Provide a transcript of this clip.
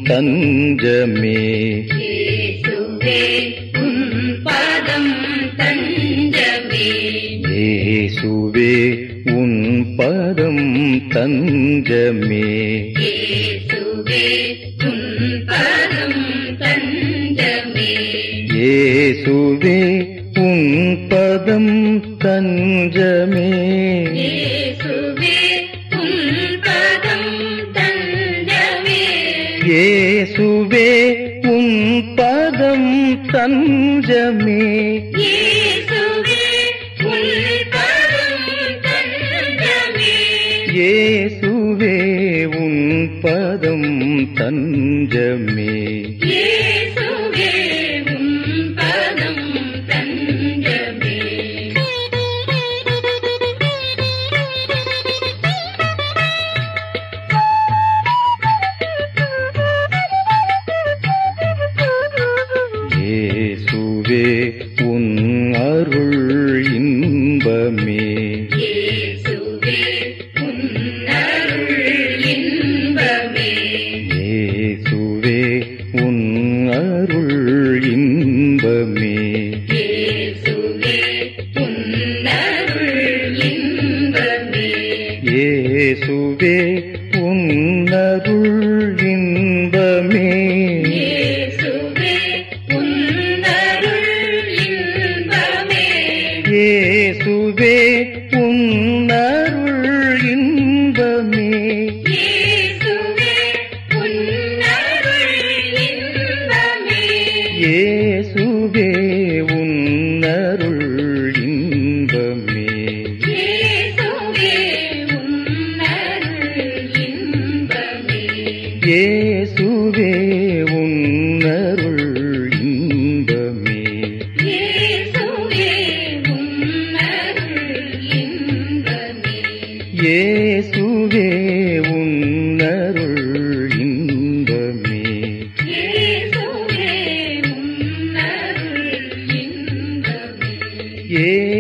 தஞ்சமே இயேசுவே உன் பதம் தஞ்சமே இயேசுவே உன் பதம் தஞ்சமே இயேசுவே உன் பதம் தஞ்சமே இயேசுவே உன் பதம் தஞ்சமே இயேசுவே உன் பதம் தஞ்சமே இயேசுவே உன் பதம் தஞ்சமே இயேசுவே உன் பதம் தஞ்சமே இயேசுவே உன் பதம் தஞ்சமே இயேசுவே உன் பதம் தஞ்சமே இயேசுவே உன் அருள் இன்பமே இயேசுவே உன் அருள் இன்பமே இயேசுவே உன் அருள் இன்பமே இயேசுவே உன் அருள் இன்பமே இயேசுவே உன் அருள் இன்பமே இயேசுவே உன் அருள் இன்பமே இயேசுவே உன் அருள் இன்பமே இயேசுவே உன் அருள் இன்பமே இயேசுவே உன் அருள் இன்பமே இயேசுவே உன் அருள் இன்பமே இயேசுவே உன் அருள் இன்பமே இயேசுவே உன் இயேசுவே உன் அருள் இன்பமே அருள் இன்பமே இயேசுவே உன் அருள் இன்பமே இயேசுவே